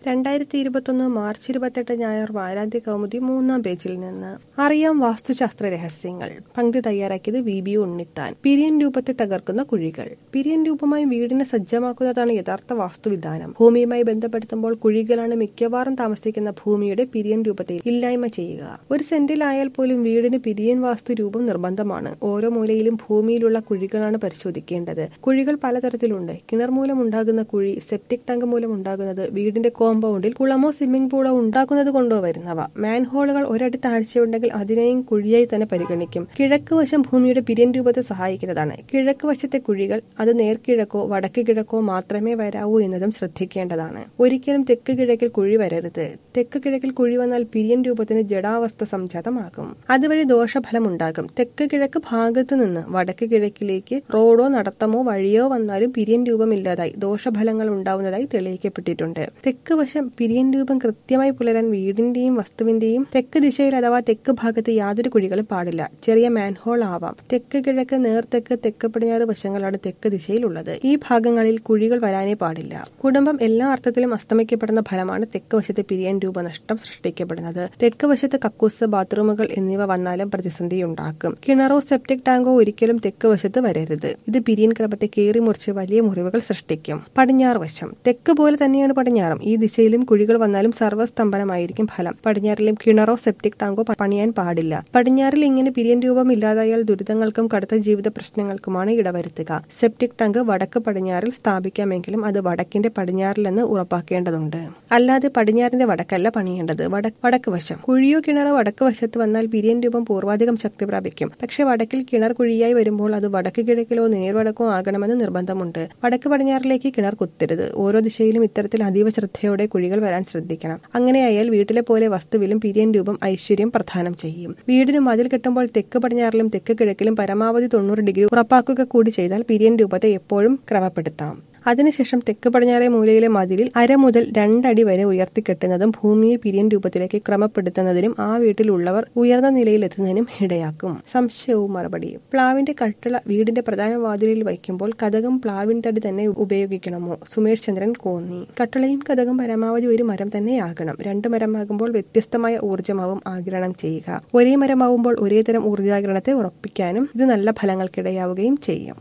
രണ്ടായിരത്തി ഇരുപത്തൊന്ന് മാർച്ച് ഇരുപത്തെട്ട് ഞായർ വാരാന്ത്യ കൗമുദി മൂന്നാം പേജിൽ നിന്ന് അറിയാം വാസ്തുശാസ്ത്ര രഹസ്യങ്ങൾ പങ്ക്തി തയ്യാറാക്കിയത് വി ബി ഉണ്ണിത്താൻ പിരിയൻ രൂപത്തെ തകർക്കുന്ന കുഴികൾ പിരിയൻ രൂപമായി വീടിനെ സജ്ജമാക്കുന്നതാണ് യഥാർത്ഥ വാസ്തുവിധാനം ഭൂമിയുമായി ബന്ധപ്പെടുത്തുമ്പോൾ കുഴികളാണ് മിക്കവാറും താമസിക്കുന്ന ഭൂമിയുടെ പിരിയൻ രൂപത്തെ ഇല്ലായ്മ ചെയ്യുക ഒരു സെന്റിലായാൽ പോലും വീടിന് പിരിയൻ വാസ്തു രൂപം നിർബന്ധമാണ് ഓരോ മൂലയിലും ഭൂമിയിലുള്ള കുഴികളാണ് പരിശോധിക്കേണ്ടത് കുഴികൾ പലതരത്തിലുണ്ട് കിണർ മൂലം ഉണ്ടാകുന്ന കുഴി സെപ്റ്റിക് ടാങ്ക് മൂലം ഉണ്ടാകുന്നത് വീടിന്റെ കോമ്പൗണ്ടിൽ കുളമോ സ്വിമ്മിംഗ് പൂളോ ഉണ്ടാക്കുന്നത് കൊണ്ടോ വരുന്നവ മാൻഹോളുകൾ ഒരടി താഴ്ചയുണ്ടെങ്കിൽ അതിനെയും കുഴിയായി തന്നെ പരിഗണിക്കും കിഴക്ക് വശം ഭൂമിയുടെ പിരിയൻ രൂപത്തെ സഹായിക്കുന്നതാണ് കിഴക്ക് വശത്തെ കുഴികൾ അത് നേർക്കിഴക്കോ വടക്ക് കിഴക്കോ മാത്രമേ വരാവൂ എന്നതും ശ്രദ്ധിക്കേണ്ടതാണ് ഒരിക്കലും തെക്ക് കിഴക്കിൽ കുഴി വരരുത് തെക്ക് കിഴക്കിൽ കുഴി വന്നാൽ പിരിയൻ രൂപത്തിന് ജഡാവസ്ഥ സംജാതമാകും അതുവഴി ദോഷഫലം ഉണ്ടാകും തെക്ക് കിഴക്ക് ഭാഗത്ത് നിന്ന് വടക്ക് കിഴക്കിലേക്ക് റോഡോ നടത്തമോ വഴിയോ വന്നാലും പിരിയൻ രൂപമില്ലാതായി ദോഷഫലങ്ങൾ ഉണ്ടാവുന്നതായി തെളിയിക്കപ്പെട്ടിട്ടുണ്ട് തെക്ക് വശം പിരിയൻ രൂപം കൃത്യമായി പുലരാൻ വീടിന്റെയും വസ്തുവിന്റെയും തെക്ക് ദിശയിൽ അഥവാ തെക്ക് ഭാഗത്ത് യാതൊരു കുഴികളും പാടില്ല ചെറിയ മാൻഹോൾ ആവാം തെക്ക് കിഴക്ക് നേർതെക്ക് തെക്ക് പടിഞ്ഞാറ് വശങ്ങളാണ് തെക്ക് ദിശയിലുള്ളത് ഈ ഭാഗങ്ങളിൽ കുഴികൾ വരാനേ പാടില്ല കുടുംബം എല്ലാ അർത്ഥത്തിലും അസ്തമിക്കപ്പെടുന്ന ഫലമാണ് തെക്ക് വശത്തെ പിരിയൻ രൂപനഷ്ടം സൃഷ്ടിക്കപ്പെടുന്നത് തെക്ക് വശത്ത് കക്കൂസ് ബാത്റൂമുകൾ എന്നിവ വന്നാലും പ്രതിസന്ധി ഉണ്ടാക്കും കിണറോ സെപ്റ്റിക് ടാങ്കോ ഒരിക്കലും തെക്ക് വശത്ത് വരരുത് ഇത് പിരിയൻ ക്രമത്തെ കീറി മുറിച്ച് വലിയ മുറിവുകൾ സൃഷ്ടിക്കും പടിഞ്ഞാറ് വശം തെക്ക് പോലെ തന്നെയാണ് പടിഞ്ഞാറും ഈ ദിശയിലും കുഴികൾ വന്നാലും സർവ്വസ്തംഭനമായിരിക്കും ഫലം പടിഞ്ഞാറിലും കിണറോ സെപ്റ്റിക് ടാങ്കോ പണിയാൻ പാടില്ല പടിഞ്ഞാറിൽ ഇങ്ങനെ പിരിയൻ രൂപം ഇല്ലാതായാൽ ദുരിതങ്ങൾക്കും കടുത്ത ജീവിത പ്രശ്നങ്ങൾക്കുമാണ് ഇടവരുത്തുക സെപ്റ്റിക് ടാങ്ക് വടക്ക് പടിഞ്ഞാറിൽ സ്ഥാപിക്കാമെങ്കിലും അത് വടക്കിന്റെ പടിഞ്ഞാറിലെന്ന് ഉറപ്പാക്കേണ്ടതുണ്ട് അല്ലാതെ പടിഞ്ഞാറിന്റെ വടക്കല്ല പണിയേണ്ടത് വടക്ക് വശം കുഴിയോ കിണറോ വടക്ക് വശത്ത് വന്നാൽ പിരിയൻ രൂപം പൂർവാധികം ശക്തി പ്രാപിക്കും പക്ഷെ വടക്കിൽ കിണർ കുഴിയായി വരുമ്പോൾ അത് വടക്ക് കിഴക്കിലോ നേർവടക്കോ ആകണമെന്ന് നിർബന്ധമുണ്ട് വടക്ക് പടിഞ്ഞാറിലേക്ക് കിണർ കുത്തരുത് ഓരോ ദിശയിലും ഇത്തരത്തിൽ അതീവ ശ്രദ്ധയോടെ കുഴികൾ വരാൻ ശ്രദ്ധിക്കണം അങ്ങനെയായാൽ വീട്ടിലെ പോലെ വസ്തുവിലും പിരിയൻ രൂപം ഐശ്വര്യം പ്രദാനം ചെയ്യും വീടിന് മതിൽ കെട്ടുമ്പോൾ തെക്ക് പടിഞ്ഞാറിലും തെക്ക് കിഴക്കിലും പരമാവധി തൊണ്ണൂറ് ഡിഗ്രി ഉറപ്പാക്കുക കൂടി ചെയ്താൽ പിരിയൻ രൂപത്തെ എപ്പോഴും ക്രമപ്പെടുത്താം അതിനുശേഷം തെക്ക് പടിഞ്ഞാറേ മൂലയിലെ മതിലിൽ അര മുതൽ രണ്ടടി വരെ ഉയർത്തിക്കെട്ടുന്നതും ഭൂമിയെ പിരിയൻ രൂപത്തിലേക്ക് ക്രമപ്പെടുത്തുന്നതിനും ആ വീട്ടിലുള്ളവർ ഉയർന്ന നിലയിലെത്തുന്നതിനും ഇടയാക്കും സംശയവും മറുപടിയും പ്ലാവിന്റെ കട്ടിള വീടിന്റെ പ്രധാന വാതിലിൽ വയ്ക്കുമ്പോൾ കഥകം പ്ലാവിൻ തടി തന്നെ ഉപയോഗിക്കണമോ സുമേഷ് ചന്ദ്രൻ കോന്നി കട്ടിളയും കഥകം പരമാവധി ഒരു മരം തന്നെയാകണം രണ്ട് മരമാകുമ്പോൾ വ്യത്യസ്തമായ ഊർജ്ജമാവും ആഗിരണം ചെയ്യുക ഒരേ മരമാവുമ്പോൾ ഒരേ തരം ഊർജ്ജാഗരണത്തെ ഉറപ്പിക്കാനും ഇത് നല്ല ഫലങ്ങൾക്കിടയാവുകയും ചെയ്യും